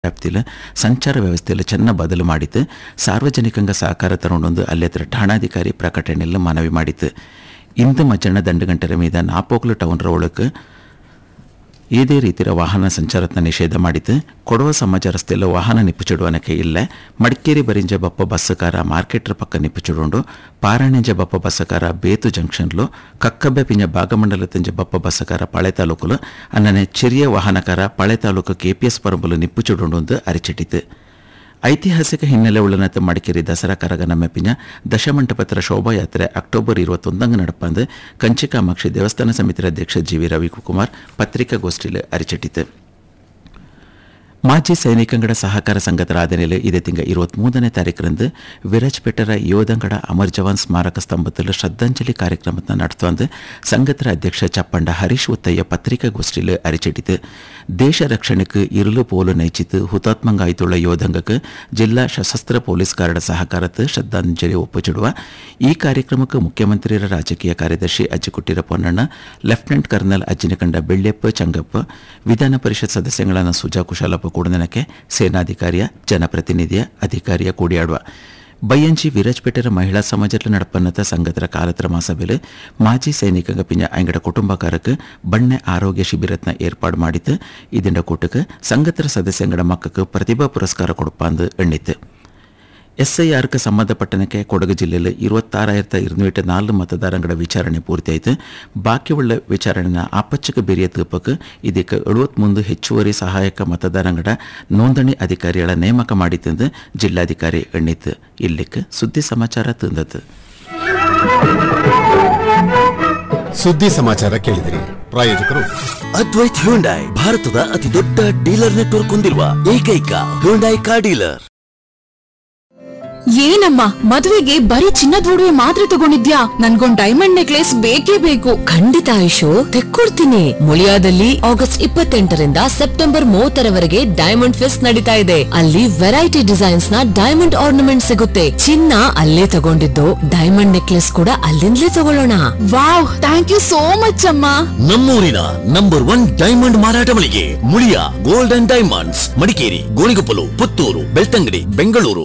ವ್ಯಾಪ್ತಿಯಲ್ಲಿ ಸಂಚಾರ ವ್ಯವಸ್ಥೆಯಲ್ಲಿ ಚೆನ್ನ ಬದಲು ಮಾಡಿತ್ತು ಸಾರ್ವಜನಿಕಂಗ ಸಹಕಾರ ತಗೊಂಡೊಂದು ಅಲ್ಲಿ ಹತ್ರ ಠಾಣಾಧಿಕಾರಿ ಪ್ರಕಟಣೆಯಲ್ಲಿ ಮನವಿ ಮಾಡಿತ್ತು ಇಂದು ಮಧ್ಯಾಹ್ನ ದಂಡು ಗಂಟೆರ ಮೀದ ನಾಪೋಕ್ಲು ಟೌನ್ರ ಒಳಗೆ ಇದೇ ರೀತಿಯ ವಾಹನ ಸಂಚಾರತ್ನ ನಿಷೇಧ ಮಾಡಿದ್ದು ಕೊಡವ ಸಮಾಜ ರಸ್ತೆಯಲ್ಲಿ ವಾಹನ ನಿಪ್ಪುಚಿಡುವನಕ್ಕೆ ಇಲ್ಲ ಮಡಿಕೇರಿ ಬರಿಂಜ ಬಪ್ಪ ಬಸ್ಸುಕಾರ ಮಾರ್ಕೆಟ್ರ ಪಕ್ಕ ನಿಪ್ಪುಚಿಡುಂಡು ಪಾರಾಣಿಂಜ ಬಪ್ಪ ಬಸ್ಸುಕಾರ ಬೇತು ಜಂಕ್ಷನ್ಲು ಕಕ್ಕಬ್ಬೆ ಪಿಂಜ ಭಾಗಮಂಡಲ ತಿಂಜ ಬಪ್ಪ ಬಸ್ಸುಕಾರ ಪಳೆ ತಾಲೂಕುಲು ಅನ್ನನೆ ಚಿರಿಯ ವಾಹನಕಾರ ಪಳೆ ತಾಲೂಕು ಕೆಪಿಎಸ್ ಪರಂಬುಲು ನಿಪ್ಪುಚಿಡುಂಡು ಎಂದು ಅರಿಚಿಟ್ಟಿತು ಐತಿಹಾಸಿಕ ಹಿನ್ನೆಲೆ ಉಳ್ಳನತ್ತ ಮಡಿಕೇರಿ ದಸರಾ ಕರಗನ ಮೆಪ್ಪಿನ ದಶಮಂಟಪತ್ರ ಶೋಭಾಯಾತ್ರೆ ಅಕ್ಟೋಬರ್ ഇരുപത്തൊന്നങ്ങ് നടപ്പാന്ന് കഞ്ചിക്കാമാക്ഷി ദേവസ്ഥാന സമിതി അധ്യക്ഷ ജി വി ರವಿಕುಮಾರ್ ಪತ್ರಿಕಾಗೋಷ್ಠಿಯಲ್ಲಿ ಅರಿಚಿಟ್ಟಿತು ಮಾಜಿ ಸೈನಿಕಂಗಡ ಸಹಕಾರ ಸಂಘದ ಆದನೆಲೆ ಇದೇ ತಿಂಗ ഇരുപത്തിമൂന്നನೇ ತಾರೀಕರಂದು ವಿರಾಜ್ಪೇಟರ ಯೋಧಂಗಡ ಅಮರ್ ಜವಾನ್ ಸ್ಮಾರಕ ಸ್ತಂಭದಲ್ಲಿ ಶ್ರದ್ಧಾಂಜಲಿ ಕಾರ್ಯಕ್ರಮದ ನಡೆಸುವಂದು ಸಂಘದ ಅಧ್ಯಕ್ಷ ಚಪ್ಪಂಡ ಹರೀಶ್ ಉತ್ತಯ್ಯ ಪತ್ರಿಕಾಗೋಷ್ಠಿಯಲ್ಲಿ ಅರಿಚಿಟ್ಟಿತು ದೇಶ ರಕ್ಷಣೆಗೆ ಇರುಳು ಪೋಲು ನೈಚಿತು ಹುತಾತ್ಮಂಗಾಯ್ತುಳ್ಳ ಯೋಧಂಗಕ್ಕೆ ಜಿಲ್ಲಾ ಸಶಸ್ತ್ರ ಪೊಲೀಸ್ ಗಾರ್ಡ್ ಸಹಕಾರത്ത് ಶ್ರದ್ಧಾಂಜಲಿ ಒಪ್ಪುಚಿಡುವ ಈ ಕಾರ್ಯಕ್ರಮಕ್ಕೆ ಮುಖ್ಯಮಂತ್ರಿಯರ ರಾಜಕೀಯ ಕಾರ್ಯದರ್ಶಿ ಅಜ್ಜಿಕುಟ್ಟಿರ ಪೊನ್ನಣ್ಣ ಲೆಫ್ಟಿನೆಂಟ್ ಕರ್ನಲ್ ಅಜ್ಜಿನಕಂಡ ಬೆಳ್ಳೆಪ್ಪ ಚಂಗಪ್ಪ ವಿಧಾನ ಪರಿಷತ್ ಸದಸ್ಯಗಳಾದ ಸುಜಾ ಕುಶಾಲಪ್ಪ ಕೂಡನಕ್ಕೆ ಸೇನಾಧಿಕಾರಿಯ ಜನಪ್ರತಿನಿಧಿಯ ಅಧಿಕಾರಿಯ ಕೂಡಿಯಾಡುವ ಬಯ್ಯಂಜಿ ವಿರಾಜ್ಪೇಟೆರ ಮಹಿಳಾ ಸಮಾಜದಲ್ಲಿ ನಡಪನ್ನತ ಸಂಘದ ಕಾಲತ್ರ ಮಾಸಬೇಲೆ ಮಾಜಿ ಸೈನಿಕಂಗ ಪಿಂಜ ಅಂಗಡ ಕುಟುಂಬಕಾರಕ್ಕೆ ಬಣ್ಣೆ ಆರೋಗ್ಯ ಶಿಬಿರತ್ನ ಏರ್ಪಾಡು ಮಾಡಿತ್ತು ಇದರ ಕೂಟಕ್ಕೆ ಸಂಘತರ ಸದಸ್ಯಂಗಡ ಮಕ್ಕಕ್ಕೆ ಪ್ರತಿಭಾ ಪುರಸ್ಕಾರ ಕೊಡುಪಾಂದು ಎಣ್ಣಿತ್ತು ಎಸ್ಐಆರ್ಗೆ ಸಂಬಂಧಪಟ್ಟನಕ್ಕೆ ಕೊಡಗು ಜಿಲ್ಲೆಯಲ್ಲಿ ഇരുപത്താറായിരത്തി ഇരുന്നൂറ്റി നാല് മതദാരങ്ങളുടെ വിചാരണ പൂർത്തിയായിട്ട് ബാക്കിയുള്ള വിചാരണ അപ്പച്ചക്ക് ബെരിയ തീർപ്പക്ക് ಇದಕ್ಕೆ ಎಳುವತ್ಮೂರು ಹೆಚ್ಚುವರಿ ಸಹಾಯಕ ಮತದಾರಗಳ ನೋಂದಣಿ ಅಧಿಕಾರಿಗಳ ನೇಮಕ ಮಾಡಿತ್ತೆಂದು ಜಿಲ್ಲಾಧಿಕಾರಿ ಎಣ್ಣಿತ್ತು ಇಲ್ಲಿಕ್ಕೆ ಸುದ್ದಿ ಸಮಾಚಾರ ತಂದದ್ದು ಸುದ್ದಿ ಸಮಾಚಾರ ಕೇಳಿದಿರಿ ಪ್ರಾಯೋಜಕರು ಅದ್ವೈತ್ ಹ್ಯುಂಡೈ ಭಾರತದ ಅತಿ ದೊಡ್ಡ ಡೀಲರ್ ನೆಟ್ವರ್ಕ್ ಹೊಂದಿರುವ ಏಕೈಕ ಹ್ಯುಂಡೈ ಕಾರ್ ಡೀಲರ್ ಏನಮ್ಮ ಮದುವೆಗೆ ಬರೀ ಚಿನ್ನದ ಒಡವೆ ಮಾತ್ರ ತಗೊಂಡಿದ್ಯಾ ನನ್ಗೊಂದ್ ಡೈಮಂಡ್ ನೆಕ್ಲೆಸ್ ಬೇಕೇ ಬೇಕು ಖಂಡಿತ ಆಯುಷು ತೆಕ್ಕೊಡ್ತೀನಿ ಮುಳಿಯಾದಲ್ಲಿ ಆಗಸ್ಟ್ ಇಪ್ಪತ್ತೆಂಟರಿಂದ ಸೆಪ್ಟೆಂಬರ್ ಮೂವತ್ತರವರೆಗೆ ಡೈಮಂಡ್ ಫೆಸ್ಟ್ ನಡೀತಾ ಇದೆ ಅಲ್ಲಿ ವೆರೈಟಿ ಡಿಸೈನ್ಸ್ ನ ಡೈಮಂಡ್ ಆರ್ನಮೆಂಟ್ ಸಿಗುತ್ತೆ ಚಿನ್ನ ಅಲ್ಲೇ ತಗೊಂಡಿದ್ದು ಡೈಮಂಡ್ ನೆಕ್ಲೆಸ್ ಕೂಡ ಅಲ್ಲಿಂದಲೇ ತಗೊಳ್ಳೋಣ wow thank you so much ಅಮ್ಮ ನಮ್ಮೂರಿನ ನಂಬರ್ ಒನ್ ಡೈಮಂಡ್ ಮಾರಾಟ ಮಳಿಗೆ Muliya gold and diamonds Madikeri Gonikoppal Puttur Belthangady Bengaluru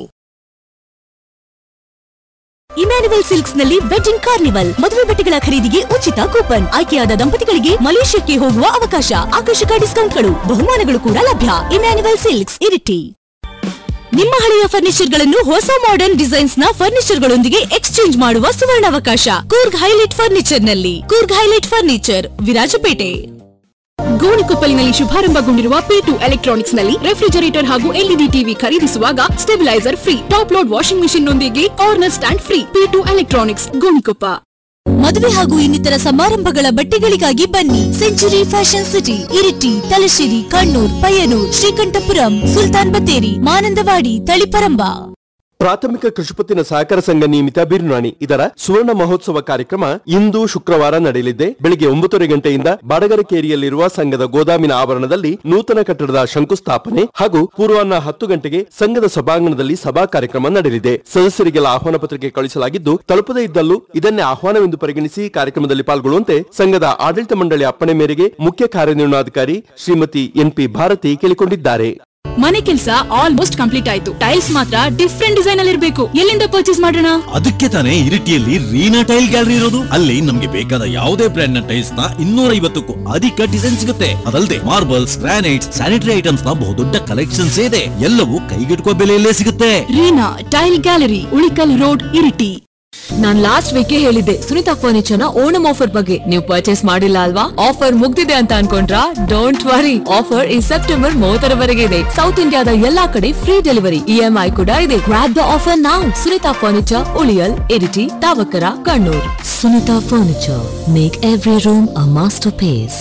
Emmanuel silks ನಲ್ಲಿ ವೆಡ್ಡಿಂಗ್ ಕಾರ್ನಿವಲ್ ಮದುವೆ ಬಟ್ಟೆಗಳ ಖರೀದಿಗೆ ಉಚಿತ ಕೂಪನ್ ಆಯ್ಕೆಯಾದ ದಂಪತಿಗಳಿಗೆ ಮಲೇಷ್ಯಾಕ್ಕೆ ಹೋಗುವ ಅವಕಾಶ ಆಕರ್ಷಕ ಡಿಸ್ಕೌಂಟ್ಗಳು ಬಹುಮಾನಗಳು ಕೂಡ ಲಭ್ಯ ಇಮ್ಯಾನುವಲ್ ಸಿಲ್ಕ್ಸ್ ಇರಿಟಿ ನಿಮ್ಮ ಹಳೆಯ ಫರ್ನಿಚರ್ ಗಳನ್ನು ಹೊಸ ಮಾಡರ್ನ್ ಡಿಸೈನ್ಸ್ ನ ಫರ್ನಿಚರ್ ಗಳೊಂದಿಗೆ ಎಕ್ಸ್ಚೇಂಜ್ ಮಾಡುವ ಸುವರ್ಣಾವಕಾಶ ಕೂರ್ಗ್ ಹೈಲೈಟ್ ಫರ್ನಿಚರ್ ನಲ್ಲಿ ಕೂರ್ಗ್ ಹೈಲೈಟ್ ಫರ್ನಿಚರ್ ವಿರಾಜಪೇಟೆ ಗೋಣಿಕೊಪ್ಪಲಿನಲ್ಲಿ ಶುಭಾರಂಭಗೊಂಡಿರುವ ಪಿ ಟು ಎಲೆಕ್ಟ್ರಾನಿಕ್ಸ್ ನಲ್ಲಿ ರೆಫ್ರಿಜರೇಟರ್ ಹಾಗೂ ಎಲ್ಇಡಿ ಟಿವಿ ಖರೀದಿಸುವಾಗ stabiliser free top load washing machine ನೊಂದಿಗೆ corner stand free P two electronics Gonikoppa ಮದುವೆ ಹಾಗೂ ಇನ್ನಿತರ ಸಮಾರಂಭಗಳ ಬಟ್ಟೆಗಳಿಗಾಗಿ ಬನ್ನಿ century fashion city Iritty Thalassery Kannur Payyanur Sreekandapuram Sultan Bathery Mananthavady Taliparamba ಪ್ರಾಥಮಿಕ ಕೃಷಿಪತ್ತಿನ ಸಹಕಾರ ಸಂಘ ನಿಯಮಿತ ಬಿರುನಾಣಿ ಇದರ ಸುವರ್ಣ ಮಹೋತ್ಸವ ಕಾರ್ಯಕ್ರಮ ಇಂದು ಶುಕ್ರವಾರ ನಡೆಯಲಿದೆ ಬೆಳಿಗ್ಗೆ ಒಂಬತ್ತುವರೆ ಗಂಟೆಯಿಂದ ಬಾಡಗರಕೇರಿಯಲ್ಲಿರುವ ಸಂಘದ ಗೋದಾಮಿನ ಆವರಣದಲ್ಲಿ ನೂತನ ಕಟ್ಟಡದ ಶಂಕುಸ್ಥಾಪನೆ ಹಾಗೂ ಪೂರ್ವಾಹ್ನ ಹತ್ತು ಗಂಟೆಗೆ ಸಂಘದ ಸಭಾಂಗಣದಲ್ಲಿ ಸಭಾ ಕಾರ್ಯಕ್ರಮ ನಡೆಯಲಿದೆ ಸದಸ್ಯರಿಗೆಲ್ಲ ಆಹ್ವಾನ ಪತ್ರಿಕೆ ಕಳುಹಿಸಲಾಗಿದ್ದು ತಲುಪದೇ ಇದ್ದಲ್ಲೂ ಇದನ್ನೇ ಆಹ್ವಾನವೆಂದು ಪರಿಗಣಿಸಿ ಕಾರ್ಯಕ್ರಮದಲ್ಲಿ ಪಾಲ್ಗೊಳ್ಳುವಂತೆ ಸಂಘದ ಆಡಳಿತ ಮಂಡಳಿ ಅಪ್ಪಣೆ ಮೇರೆಗೆ ಮುಖ್ಯ ಕಾರ್ಯನಿರ್ವಹಣಾಧಿಕಾರಿ ಶ್ರೀಮತಿ ಎನ್ಪಿ ಭಾರತಿ ಕೇಳಿಕೊಂಡಿದ್ದಾರೆ ಮನೆ ಕೆಲಸ ಆಲ್ಮೋಸ್ಟ್ ಕಂಪ್ಲೀಟ್ ಆಯ್ತು ಟೈಲ್ಸ್ ಮಾತ್ರ ಡಿಫ್ರೆಂಟ್ ಡಿಸೈನ್ ಅಲ್ಲಿ ಇರಬೇಕು ಎಲ್ಲಿಂದ ಪರ್ಚೇಸ್ ಮಾಡೋಣ ಅದಕ್ಕೆ ತಾನೇ ಇರಿಟಿಯಲ್ಲಿ ರೀನಾ ಟೈಲ್ ಗ್ಯಾಲರಿ ಇರೋದು ಅಲ್ಲಿ ನಮ್ಗೆ ಬೇಕಾದ ಯಾವುದೇ ಬ್ರ್ಯಾಂಡ್ ನ ಟೈಲ್ಸ್ ನ ಇನ್ನೂರ ಐವತ್ತಕ್ಕೂ ಅಧಿಕ ಡಿಸೈನ್ ಸಿಗುತ್ತೆ ಅದಲ್ಲದೆ ಮಾರ್ಬಲ್ಸ್ ಗ್ರಾನೈಟ್ಸ್ ಸ್ಯಾನಿಟರಿ ಐಟಮ್ಸ್ ನ ಬಹುದೊಡ್ಡ ಕಲೆಕ್ಷನ್ಸ್ ಇದೆ ಎಲ್ಲವೂ ಕೈಗೆಟುಕುವ ಬೆಲೆಯಲ್ಲೇ ಸಿಗುತ್ತೆ Reena tile gallery Ulikkal road Iritty ನಾನ್ ಲಾಸ್ಟ್ ವೀಕ್ ಹೇಳಿದ್ದೆ ಸುನಿತಾ ಫರ್ನಿಚರ್ ನ ಓಣಂ ಆಫರ್ ಬಗ್ಗೆ ನೀವು ಪರ್ಚೇಸ್ ಮಾಡಿಲ್ಲ ಅಲ್ವಾ ಆಫರ್ ಮುಗ್ದಿದೆ ಅಂತ ಅನ್ಕೊಂಡ್ರಾ ಡೋಂಟ್ ವರಿ ಆಫರ್ ಈ ಸೆಪ್ಟೆಂಬರ್ ಮೂವತ್ತರವರೆಗೆ ಇದೆ ಸೌತ್ ಇಂಡಿಯಾದ ಎಲ್ಲಾ ಕಡೆ ಫ್ರೀ ಡೆಲಿವರಿ ಇಎಂಐ ಕೂಡ ಇದೆ ಗ್ರಾಪ್ ದ ಆಫರ್ ನಾವು Sunitha furniture Uliyal Iritty Thavakkara Kannur Sunitha furniture make every room a master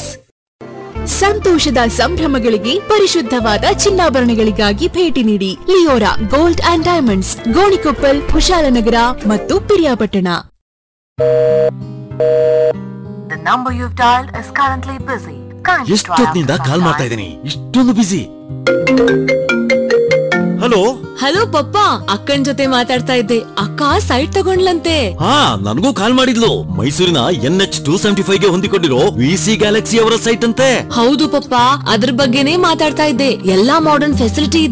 ಸಂತೋಷದ ಸಂಭ್ರಮಗಳಿಗೆ ಪರಿಶುದ್ಧವಾದ ಚಿನ್ನಾಭರಣಗಳಿಗಾಗಿ ಭೇಟಿ ನೀಡಿ Liora gold and diamonds Gonikoppal Kushalnagar ಮತ್ತು Periyapatna The number you've dialed is currently busy. Kindly try ಎಷ್ಟೊತ್ತಿನಿಂದ after call some ಮಾಡ್ತಾ time. ಇದ್ದೀನಿ ಇಷ್ಟೊಂದು ಬಿಸಿ ಹಲೋ ಹಲೋ ಪಪ್ಪ ಅಕ್ಕನ್ ಜೊತೆ ಮಾತಾಡ್ತಾ ಇದ್ದೆ ಅಕ್ಕ ಸೈಟ್ ತಗೊಂಡ್ಲಂತೆ ಹಾ ನನಗೂ ಕಾಲ್ ಮಾಡಿದ್ಲು ಮೈಸೂರಿನ N H two seventy five ಗೆ ಹೊಂದಿಕೊಂಡಿರೋ ವಿ ಸಿ ಗ್ಯಾಲಕ್ಸಿ ಅವರ ಸೈಟ್ ಅಂತೆ ಹೌದು ಪಪ್ಪ ಅದ್ರ ಬಗ್ಗೆನೇ ಮಾತಾಡ್ತಾ ಇದ್ದೆ ಎಲ್ಲಾ ಮಾಡರ್ನ್ ಫೆಸಿಲಿಟಿ